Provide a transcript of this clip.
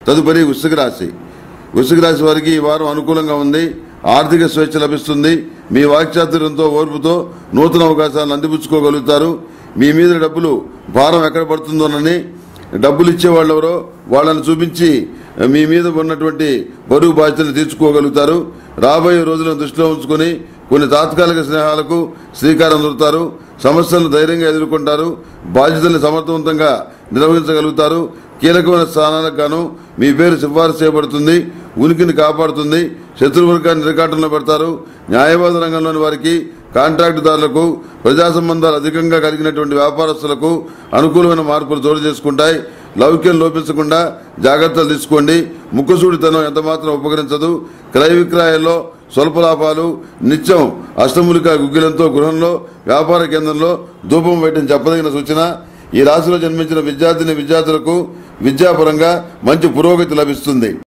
తదుపరి వృశ్చిక రాశి వృశ్చిక రాశి వారికి ఈ వారం అనుకూలంగా ఉంది ఆర్థిక స్వేచ్ఛ లభిస్తుంది మీ వాక్చాతుర్యంతో ఓర్పుతో నూతన అవకాశాలను అందిపుచ్చుకోగలుగుతారు మీ మీద డబ్బులు భారం ఎక్కడ పడుతుందోనని డబ్బులు ఇచ్చే వాళ్ళు ఎవరో వాళ్ళని చూపించి మీ మీద ఉన్నటువంటి బరువు బాధ్యతలు తీర్చుకోగలుగుతారు రాబోయే రోజులను దృష్టిలో ఉంచుకొని కొన్ని తాత్కాలిక స్నేహాలకు శ్రీకారం చుడతారు సమస్యలను ధైర్యంగా ఎదుర్కొంటారు బాధ్యతల్ని సమర్థవంతంగా నిర్వహించగలుగుతారు కీలకమైన స్థానాలకు గాను మీ పేరు సిఫారసు చేయబడుతుంది ఉనికిని కాపాడుతుంది శత్రువర్గాన్ని రికార్డులో పెడతారు న్యాయవాద రంగంలోని వారికి కాంట్రాక్టుదారులకు ప్రజా సంబంధాలు అధికంగా కలిగినటువంటి వ్యాపారస్తులకు అనుకూలమైన మార్పులు చోటు చేసుకుంటాయి లౌక్యం లోపించకుండా జాగ్రత్తలు తీసుకోండి ముక్కుసూడితనం ఎంతమాత్రం ఉపకరించదు క్రయ విక్రయాల్లో స్వల్ప లాభాలు నిత్యం అష్టములిక గుగ్గిలంతో గృహంలో వ్యాపార కేంద్రంలో ధూపం వేయటం చెప్పదగిన సూచన ఈ రాశిలో జన్మించిన విద్యార్థిని విద్యార్థులకు విద్యాపరంగా మంచి పురోగతి లభిస్తుంది